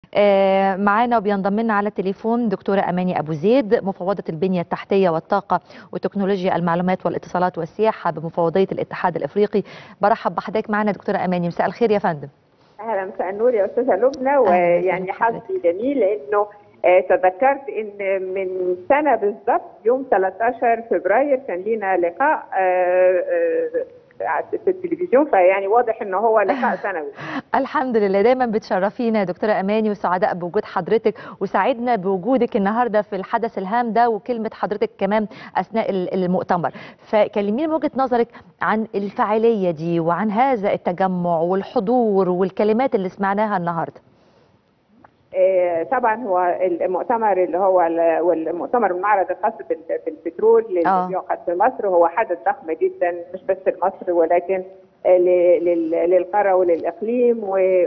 آه، معانا وبينضم لنا على التليفون دكتورة أماني أبو زيد مفوضة البنية التحتية والطاقة وتكنولوجيا المعلومات والاتصالات والسياحة بمفوضية الاتحاد الإفريقي برحب بحضرتك معنا دكتورة أماني مساء الخير يا فندم اهلا مساء النور يا استاذه لبنى ويعني حظي جميل لانه آه، تذكرت ان من سنه بالضبط يوم 13 فبراير كان لينا لقاء آه، آه، في التلفزيون فيعني واضح انه هو لقاء سنوي الحمد لله دايما بتشرفينا يا دكتورة أماني وسعداء بوجود حضرتك وسعدنا بوجودك النهاردة في الحدث الهام ده وكلمة حضرتك كمان أثناء ال- المؤتمر فكلميني من وجهة نظرك عن الفاعلية دي وعن هذا التجمع والحضور والكلمات اللي سمعناها النهاردة آه، طبعا هو المؤتمر اللي هو ال- والمؤتمر المعرض الخاص بال- بالبترول اللي آه. بيعقد في مصر هو حدث ضخم جدا مش بس لمصر ولكن آه، ل- لل- للقاره وللاقليم و-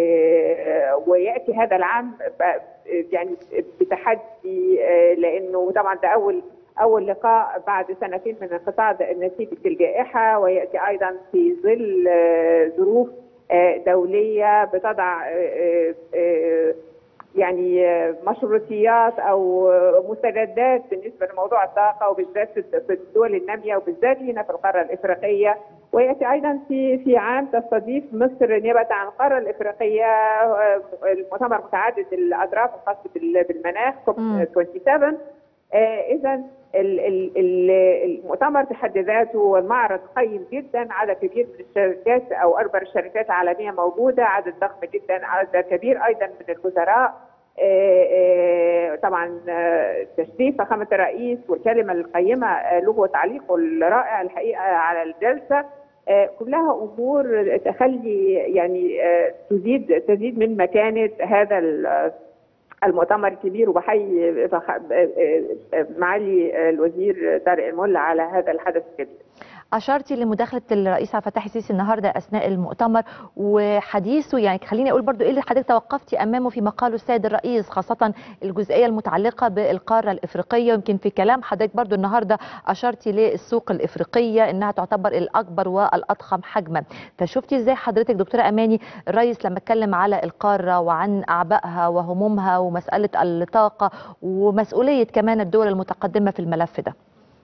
و- وياتي هذا العام ب- يعني بتحدي آه، لانه طبعا ده اول اول لقاء بعد سنتين من انقطاع نتيجه الجائحه وياتي ايضا في ظل آه، ظروف آه، دوليه بتضع آه، آه، يعني آه، مشروطيات او آه، مستجدات بالنسبه لموضوع الطاقه وبالذات في في الدول الناميه وبالذات هنا في القاره الافريقيه وياتي ايضا في في عام تستضيف مصر نيابه عن القاره الافريقيه آه، المؤتمر متعدد الاطراف الخاص بال- بالمناخ كوب مم. 27 اذا المؤتمر في حد ذاته والمعرض قيم جدا عدد كبير من الشركات او اكبر الشركات العالميه موجوده عدد ضخم جدا عدد كبير ايضا من الوزراء آه، آه، طبعا آه، تشريف فخامه الرئيس والكلمه القيمه آه، له وتعليقه الرائع الحقيقه على الجلسه آه، كلها امور تخلي يعني آه، تزيد تزيد من مكانه هذا ال- المؤتمر الكبير وبحيي فخ- معالي الوزير طارق الملا على هذا الحدث الكبير أشرتي لمداخلة الرئيس عبد الفتاح السيسي النهاردة أثناء المؤتمر وحديثه يعني خليني أقول برضو إيه اللي حضرتك توقفتي أمامه في مقاله السيد الرئيس خاصة الجزئية المتعلقة بالقارة الإفريقية يمكن في كلام حضرتك برضو النهاردة أشرتي للسوق الإفريقية إنها تعتبر الأكبر والأضخم حجما فشفتي إزاي حضرتك دكتورة أماني الرئيس لما اتكلم على القارة وعن أعبائها وهمومها ومسألة الطاقة ومسؤولية كمان الدول المتقدمة في الملف ده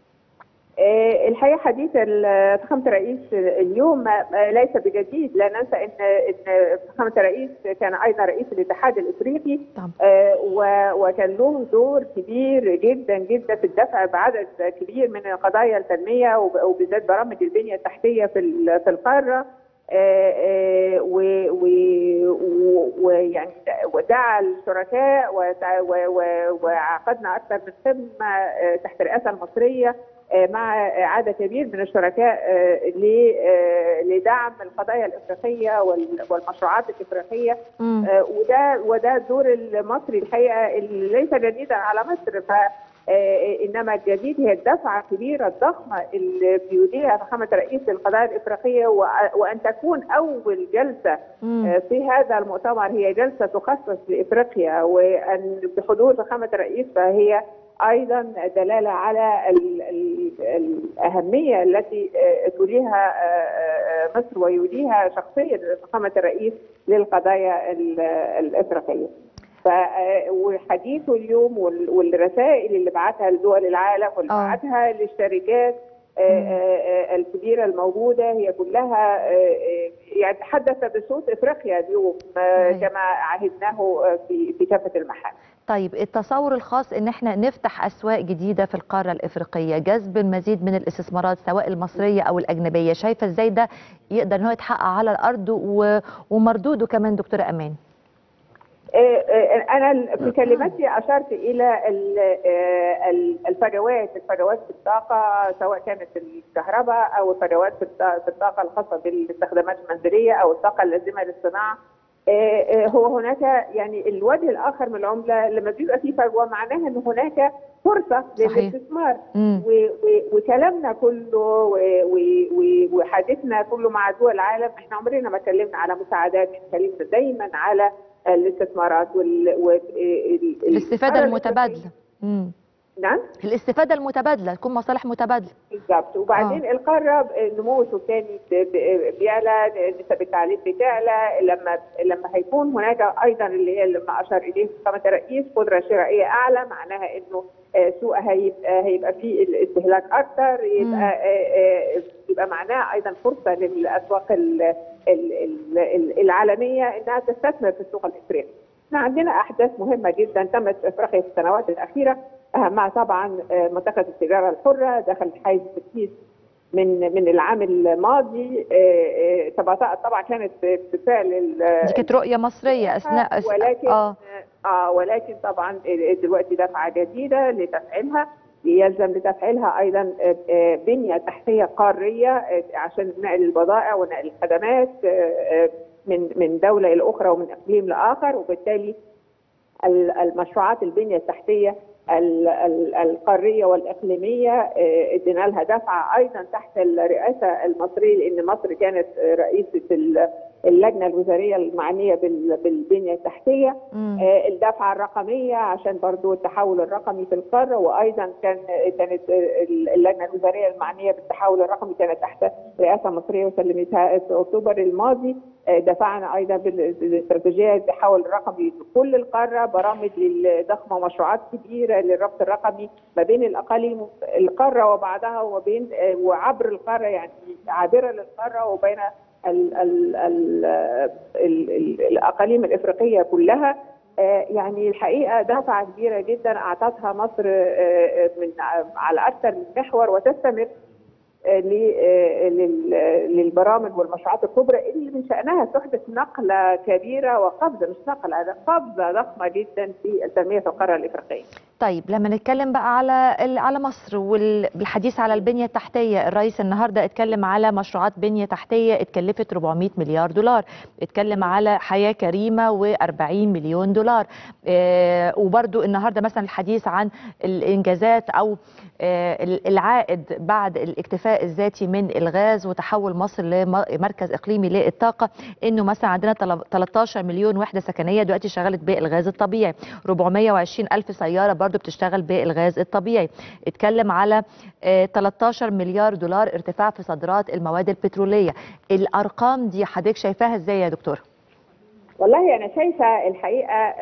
آه، الحقيقه حديث ال- فخامه الرئيس اليوم آه، ليس بجديد لا ننسى ان ان فخامه الرئيس كان ايضا رئيس الاتحاد الافريقي طبعا. آه، و- وكان له دور كبير جدا جدا في الدفع بعدد كبير من قضايا التنميه وب- وبالذات برامج البنيه التحتيه في ال- في القاره آه، آه، و- و- و- ويعني ودعا الشركاء ودع- و- و- وعقدنا اكثر من قمه آه، تحت الرئاسه المصريه آه، مع عدد كبير من الشركاء آه، ل- آه، لدعم القضايا الافريقيه وال- والمشروعات الافريقيه مم. آه، وده وده الدور المصري الحقيقه اللي ليس جديدا على مصر ف آه، انما الجديد هي الدفعه الكبيره الضخمه اللي بيديرها فخامه رئيس القضايا الافريقيه وأ- وان تكون اول جلسه مم. آه، في هذا المؤتمر هي جلسه تخصص لافريقيا وان بحضور فخامه الرئيس فهي ايضا دلاله على ال ال الاهميه التي آه، توليها آه، آه، مصر ويوليها شخصيا فخامه الرئيس للقضايا ال- الافريقيه. ف آه، وحديثه اليوم وال- والرسائل اللي بعتها لدول العالم واللي آه. بعتها للشركات آه، آه، آه، الكبيره الموجوده هي كلها آه، آه، يعني تحدث بصوت افريقيا اليوم آه، صحيح. كما عهدناه آه، في في كافه المحافل. طيب التصور الخاص ان احنا نفتح اسواق جديده في القاره الافريقيه جذب المزيد من الاستثمارات سواء المصريه او الاجنبيه شايفه ازاي ده يقدر ان هو يتحقق على الارض و... ومردوده كمان دكتوره امان آه، آه، انا في كلمتي اشرت الى ال- آه، ال- الفجوات الفجوات في الطاقه سواء كانت الكهرباء او الفجوات في الط- في الطاقه الخاصه بالاستخدامات المنزليه او الطاقه اللازمه للصناعه آه، آه، هو هناك يعني الوجه الاخر من العمله لما بيبقى في فجوه معناها ان هناك فرصه صحيح. للاستثمار مم. و- و- وكلامنا كله و- و- و- وحديثنا كله مع دول العالم احنا عمرنا ما اتكلمنا على مساعدات احنا اتكلمنا دايما على الاستثمارات وال وال- ال- الاستفاده القرار المتبادله مم. نعم الاستفاده المتبادله تكون مصالح متبادله بالظبط وبعدين آه. القاره النمو السكاني بيعلى نسب التعليم بتعلى لما لما هيكون هناك ايضا اللي هي لما اشار اليه فخامه الرئيس قدره شرائيه اعلى معناها انه سوق هيبقى هيبقى فيه الاستهلاك اكثر يبقى يبقى معناها ايضا فرصه للاسواق العالميه انها تستثمر في السوق الافريقي. احنا عندنا احداث مهمه جدا تمت في افريقيا في السنوات الاخيره اهمها طبعا منطقه التجاره الحره دخلت حيز التركيز من من العام الماضي طبعا كانت بالفعل دي كانت رؤيه مصريه اثناء ولكن آه. اه ولكن طبعا دلوقتي دفعه جديده لتفعيلها يلزم لتفعيلها ايضا بنيه تحتيه قاريه عشان نقل البضائع ونقل الخدمات من من دوله الى اخرى ومن اقليم لاخر وبالتالي المشروعات البنيه التحتيه القاريه والاقليميه ادينا لها دفعه ايضا تحت الرئاسه المصريه لان مصر كانت رئيسه اللجنه الوزاريه المعنيه بالبنيه التحتيه الدفعه الرقميه عشان برضو التحول الرقمي في القاره وايضا كان كانت اللجنه الوزاريه المعنيه بالتحول الرقمي كانت تحت رئاسه مصريه وسلمتها في اكتوبر الماضي دفعنا ايضا بالاستراتيجيه التحول الرقمي لكل القاره برامج لضخ مشروعات كبيره للربط الرقمي ما بين الاقاليم القاره وبعضها وبين وعبر القاره يعني عابره للقاره وبين ال ال ال ال ال الاقاليم الافريقيه كلها يعني الحقيقه دفعه كبيره جدا اعطتها مصر من على اكثر من محور وتستمر للبرامج والمشروعات الكبرى اللي من شانها تحدث نقله كبيره وقفزه مش نقله هذا قفزه ضخمه جدا في التنميه في القاره الافريقيه. طيب لما نتكلم بقى على على مصر والحديث على البنيه التحتيه، الرئيس النهارده اتكلم على مشروعات بنيه تحتيه اتكلفت 400 مليار دولار، اتكلم على حياه كريمه و40 مليون دولار، اه وبرده النهارده مثلا الحديث عن الانجازات او اه العائد بعد الاكتفاء الذاتي من الغاز وتحول مصر لمركز اقليمي للطاقه انه مثلا عندنا 13 مليون وحده سكنيه دلوقتي شغلت بالغاز الطبيعي 420 الف سياره برضو بتشتغل بالغاز الطبيعي اتكلم على 13 مليار دولار ارتفاع في صادرات المواد البتروليه الارقام دي حضرتك شايفاها ازاي يا دكتور والله انا شايفه الحقيقه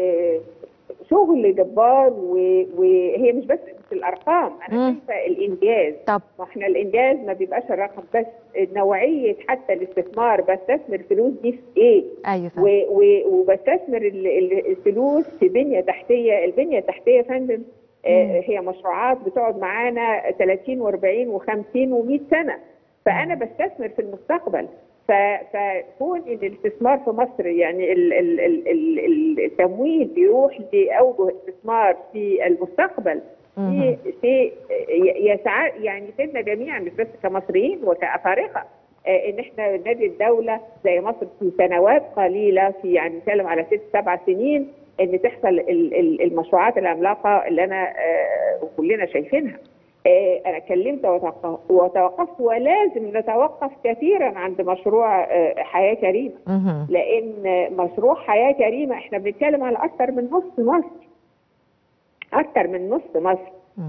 شغل جبار وهي مش بس في الارقام انا شايفه الانجاز طب ما احنا الانجاز ما بيبقاش الرقم بس نوعيه حتى الاستثمار بستثمر فلوس دي في ايه ايوه وبستثمر الفلوس في بنيه تحتيه البنيه التحتيه يا فندم آه هي مشروعات بتقعد معانا 30 و40 و50 و100 سنه فانا بستثمر في المستقبل فكون ان الاستثمار في مصر يعني ال ال ال التمويل بيروح لاوجه استثمار في المستقبل في شيء يسعى يعني سيدنا جميعا مش بس كمصريين وكافارقه ان احنا نادي الدوله زي مصر في سنوات قليله في يعني نتكلم على ست سبع سنين ان تحصل المشروعات العملاقه اللي انا كلنا شايفينها. انا اتكلمت وتوقفت ولازم نتوقف كثيرا عند مشروع حياه كريمه لان مشروع حياه كريمه احنا بنتكلم على اكثر من نص مصر اكثر من نص مصر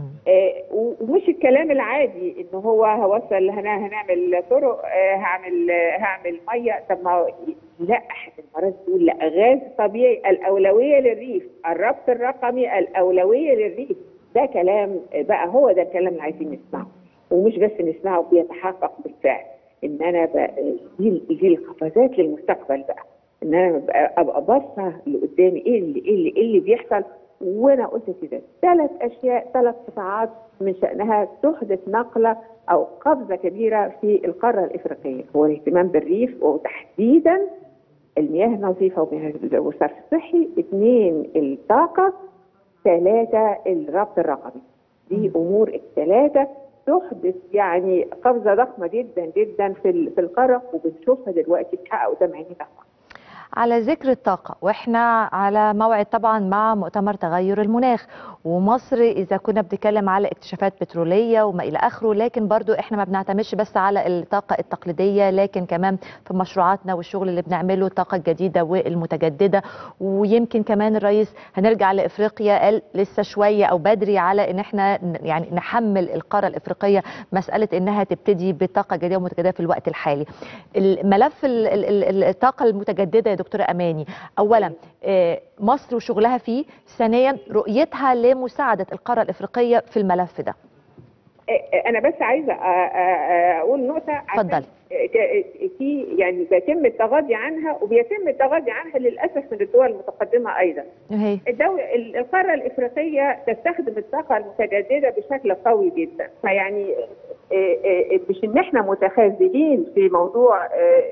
ومش الكلام العادي ان هو هوصل هنعمل طرق هعمل هعمل ميه طب ما لا احد المرات تقول لا غاز طبيعي الاولويه للريف الربط الرقمي الاولويه للريف ده كلام بقى هو ده الكلام اللي عايزين نسمعه ومش بس نسمعه بيتحقق بالفعل ان انا بقى دي دي القفزات للمستقبل بقى ان انا ابقى باصه لقدامي ايه اللي ايه اللي, إيه اللي بيحصل وانا قلت كده ثلاث اشياء ثلاث قطاعات من شانها تحدث نقله او قفزه كبيره في القاره الافريقيه هو الاهتمام بالريف وتحديدا المياه النظيفه والصرف الصحي اثنين الطاقه ثلاثه الربط الرقمي دي امور الثلاثه تحدث يعني قفزه ضخمه جدا جدا في في القاره وبنشوفها دلوقتي بتحقق قدام عينينا على ذكر الطاقة واحنا على موعد طبعا مع مؤتمر تغير المناخ ومصر إذا كنا بنتكلم على اكتشافات بترولية وما إلى آخره لكن برضو احنا ما بنعتمدش بس على الطاقة التقليدية لكن كمان في مشروعاتنا والشغل اللي بنعمله الطاقة الجديدة والمتجددة ويمكن كمان الرئيس هنرجع لإفريقيا قال لسه شوية أو بدري على إن احنا يعني نحمل القارة الإفريقية مسألة إنها تبتدي بالطاقة الجديدة والمتجددة في الوقت الحالي الملف الطاقة المتجددة يا دكتورة أماني أولا مصر وشغلها فيه ثانيا رؤيتها لمساعدة القارة الإفريقية في الملف ده أنا بس عايزة أقول نقطة اتفضلي في يعني بيتم التغاضي عنها وبيتم التغاضي عنها للأسف من الدول المتقدمة أيضا هي. الدول القارة الإفريقية تستخدم الطاقة المتجددة بشكل قوي جدا فيعني مش إن إحنا متخاذلين في موضوع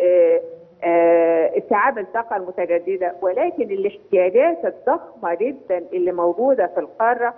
استيعاب الطاقة المتجددة ولكن الاحتياجات الضخمة جدا اللي موجودة في القارة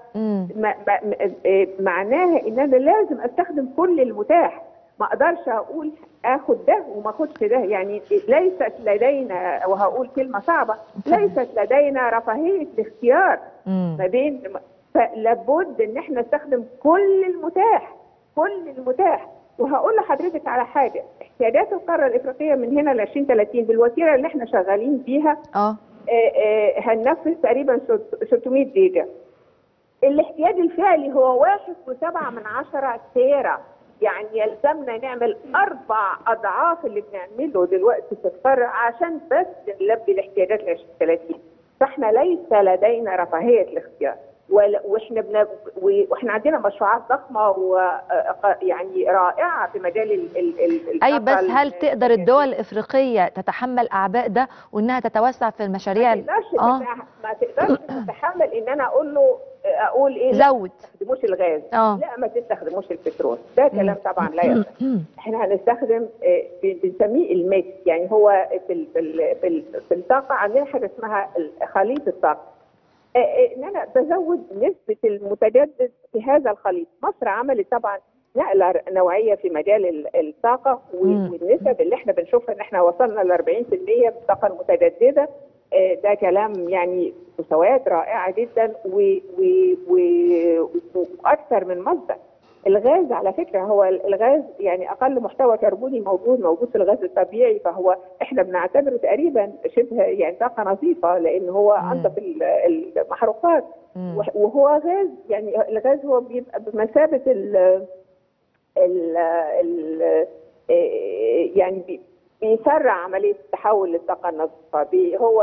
معناها ان انا لازم استخدم كل المتاح ما اقدرش اقول اخد ده وما اخدش ده يعني ليست لدينا وهقول كلمة صعبة ليست لدينا رفاهية الاختيار ما بين فلابد ان احنا نستخدم كل المتاح كل المتاح وهقول لحضرتك على حاجه احتياجات القاره الافريقيه من هنا ل 2030 بالوتيره اللي احنا شغالين بيها اه هننفذ تقريبا 600 جيجا الاحتياج الفعلي هو 1.7 من عشرة تيرا يعني يلزمنا نعمل اربع اضعاف اللي بنعمله دلوقتي في القاره عشان بس نلبي الاحتياجات ل 2030 فاحنا ليس لدينا رفاهيه الاختيار واحنا بن... واحنا عندنا مشروعات ضخمه ويعني رائعه في مجال ال... ال... اي بس هل تقدر الدول الافريقيه تتحمل اعباء ده وانها تتوسع في المشاريع ما تقدرش آه. ما تقدرش تتحمل ان انا اقول له اقول ايه زود ما تستخدموش الغاز آه. لا ما تستخدموش البترول ده كلام طبعا لا يصح احنا هنستخدم بنسميه الميكس يعني هو في ال... في ال... في, ال... في الطاقه عندنا حاجه اسمها خليط الطاقه ان انا بزود نسبه المتجدد في هذا الخليط، مصر عملت طبعا نقله نوعيه في مجال الطاقه والنسب اللي احنا بنشوفها ان احنا وصلنا ل 40% من الطاقه المتجدده ده كلام يعني مستويات رائعه جدا واكثر من مصدر. الغاز على فكره هو الغاز يعني اقل محتوى كربوني موجود موجود في الغاز الطبيعي فهو احنا بنعتبره تقريبا شبه يعني طاقه نظيفه لان هو انظف المحروقات وهو غاز يعني الغاز هو بيبقى بمثابه ال ال ال يعني بيسرع عمليه التحول للطاقه النظيفه هو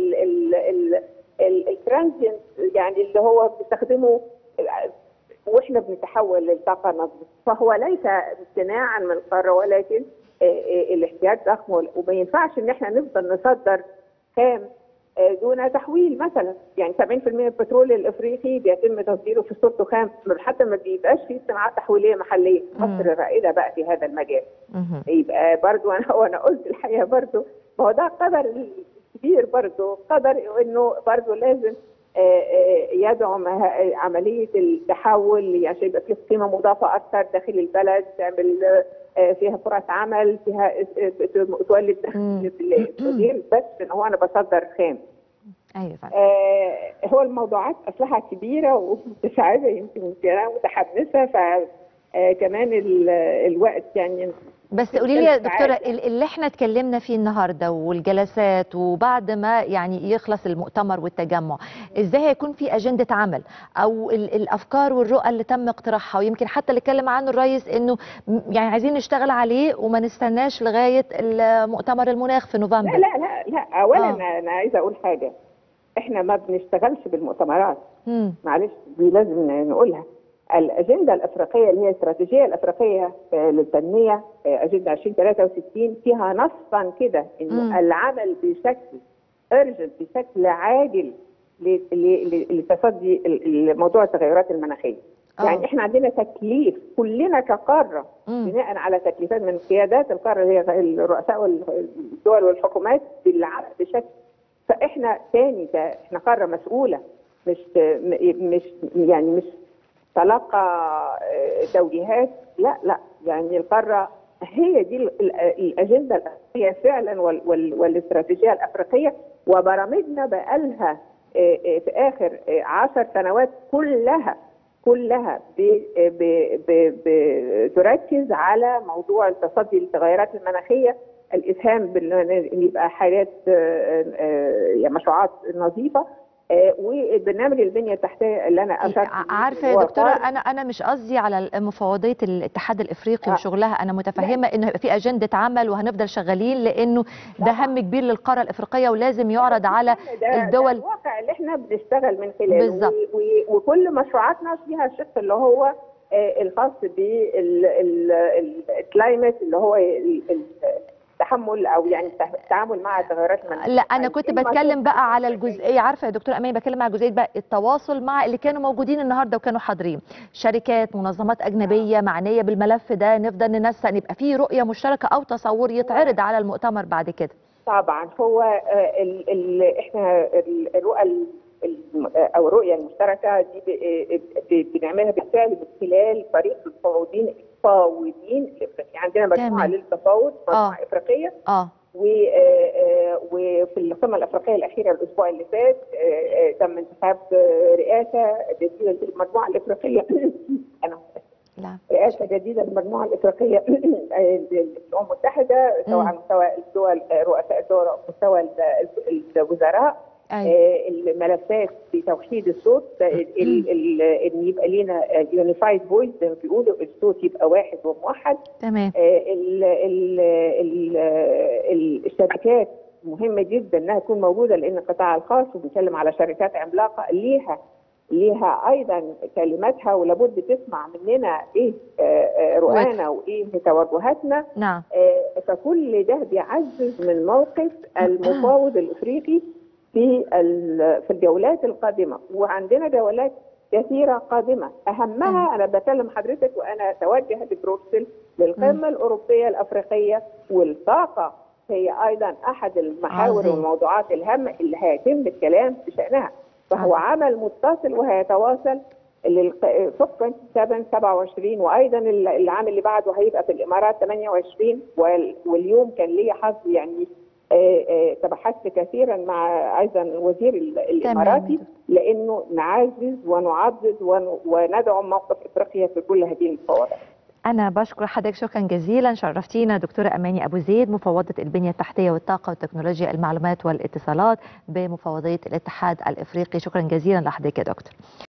الترانزينت يعني اللي هو بيستخدمه واحنا بنتحول للطاقه النظيفه فهو ليس امتناعا من القاره ولكن الاحتياج ضخم وما ينفعش ان احنا نفضل نصدر خام دون تحويل مثلا يعني 70% من البترول الافريقي بيتم تصديره في صورته خام حتى ما بيبقاش في صناعات تحويليه محليه مصر رائده بقى في هذا المجال يبقى برضو انا وانا قلت الحقيقه برضو ما هو ده قدر كبير برضو قدر انه برضو لازم يدعم عمليه التحول عشان يبقى فيه قيمه مضافه اكثر داخل البلد تعمل فيها فرص عمل فيها تولد دخل غير بس ان هو انا بصدر خام ايوه آه هو الموضوعات اصلها كبيره ومتشعبه يمكن انا متحمسه فكمان الوقت يعني بس قولي لي يا دكتوره اللي احنا اتكلمنا فيه النهارده والجلسات وبعد ما يعني يخلص المؤتمر والتجمع ازاي هيكون في اجنده عمل او الافكار والرؤى اللي تم اقتراحها ويمكن حتى اللي اتكلم عنه الرئيس انه يعني عايزين نشتغل عليه وما نستناش لغايه مؤتمر المناخ في نوفمبر لا لا لا, لا. اولا آه. انا عايزه اقول حاجه احنا ما بنشتغلش بالمؤتمرات معلش دي لازم نقولها الاجنده الافريقيه اللي هي الاستراتيجيه الافريقيه للتنميه اجنده 2063 فيها نصا كده انه العمل بشكل ارجنت بشكل عاجل لتصدي لموضوع التغيرات المناخيه. أوه. يعني احنا عندنا تكليف كلنا كقاره بناء على تكليفات من قيادات القاره اللي هي الرؤساء والدول والحكومات بالعمل بشكل فاحنا تاني احنا قاره مسؤوله مش مش يعني مش تلقى توجيهات لا لا يعني القاره هي دي ال- ال- الاجنده الاساسيه فعلا وال- وال- والاستراتيجيه الافريقيه وبرامجنا بقالها آه، آه، في اخر آه، عشر سنوات كلها كلها ب- ب- ب- ب- تركز على موضوع التصدي للتغيرات المناخيه الاسهام بان إن يبقى حاجات آه، آه، يعني مشروعات نظيفه آه، وبرنامج البنيه التحتيه اللي انا اشرت ع- عارفه يا هو دكتوره قائم انا انا مش قصدي على مفوضيه الاتحاد الافريقي آه. وشغلها انا متفهمه انه هيبقى في اجنده عمل وهنفضل شغالين لانه ده هم كبير للقاره الافريقيه ولازم يعرض على ده ده الدول الواقع اللي احنا بنشتغل من خلاله بالظبط. و- و- وكل مشروعاتنا فيها الشق اللي هو آه، الخاص بالكلايمت اللي هو ال- ال- التحمل او يعني التعامل مع التغيرات المناخيه لا انا كنت إما بتكلم شق بقى على أفريقي. الجزئيه عارفه يا دكتوره اماني بتكلم على جزئيه بقى التواصل مع اللي كانوا موجودين النهارده وكانوا حاضرين شركات منظمات اجنبيه معنيه بالملف ده نفضل ننسق نبقى في رؤيه مشتركه او تصور يتعرض على المؤتمر بعد كده طبعا هو آه، ال ال احنا ال- الرؤى ال- ال- او الرؤيه المشتركه دي ب- ب- بنعملها بالفعل من خلال فريق المفوضين التفاوضين الافريقي عندنا مجموعه تمام. للتفاوض مجموعه آه. افريقيه اه و- آه، آه، وفي القمه الافريقيه الاخيره الاسبوع اللي فات آه، آه، تم انتخاب آه، رئاسه جديده للمجموعه الافريقيه انا لا رئاسه جديده للمجموعه الافريقيه للامم المتحده سواء مم. على مستوى الدول رؤساء الدول او مستوى ال- الوزراء ايوه آه، الملفات في توحيد الصوت ال- ال- ال- ان يبقى لينا يونيفايد فويس زي ما بيقولوا الصوت يبقى واحد وموحد تمام آه، ال- ال- ال- ال- الشركات مهمه جدا انها تكون موجوده لان القطاع الخاص وبنتكلم على شركات عملاقه ليها ليها ايضا كلماتها ولابد تسمع مننا ايه آه، آه، رؤانا وايه توجهاتنا نعم آه، فكل ده بيعزز من موقف المفاوض الافريقي في ال- في الجولات القادمه وعندنا جولات كثيره قادمه اهمها انا بكلم حضرتك وانا اتوجه لبروكسل للقمه الاوروبيه الافريقيه والطاقه هي ايضا احد المحاور عظيم. والموضوعات الهامه اللي هيتم الكلام بشانها فهو عظيم. عمل متصل وهيتواصل فوق 7 27 وايضا ال- العام اللي بعده هيبقى في الامارات 28 وال- واليوم كان لي حظ يعني آه، آه، تبحثت كثيرا مع ايضا الوزير ال- الاماراتي لانه نعزز ونعضد ون- وندعم موقف افريقيا في كل هذه المفاوضات. أنا بشكر حضرتك شكرا جزيلا شرفتينا دكتورة أماني أبو زيد مفوضة البنية التحتية والطاقة وتكنولوجيا المعلومات والاتصالات بمفوضية الاتحاد الإفريقي شكرا جزيلا لحضرتك يا دكتور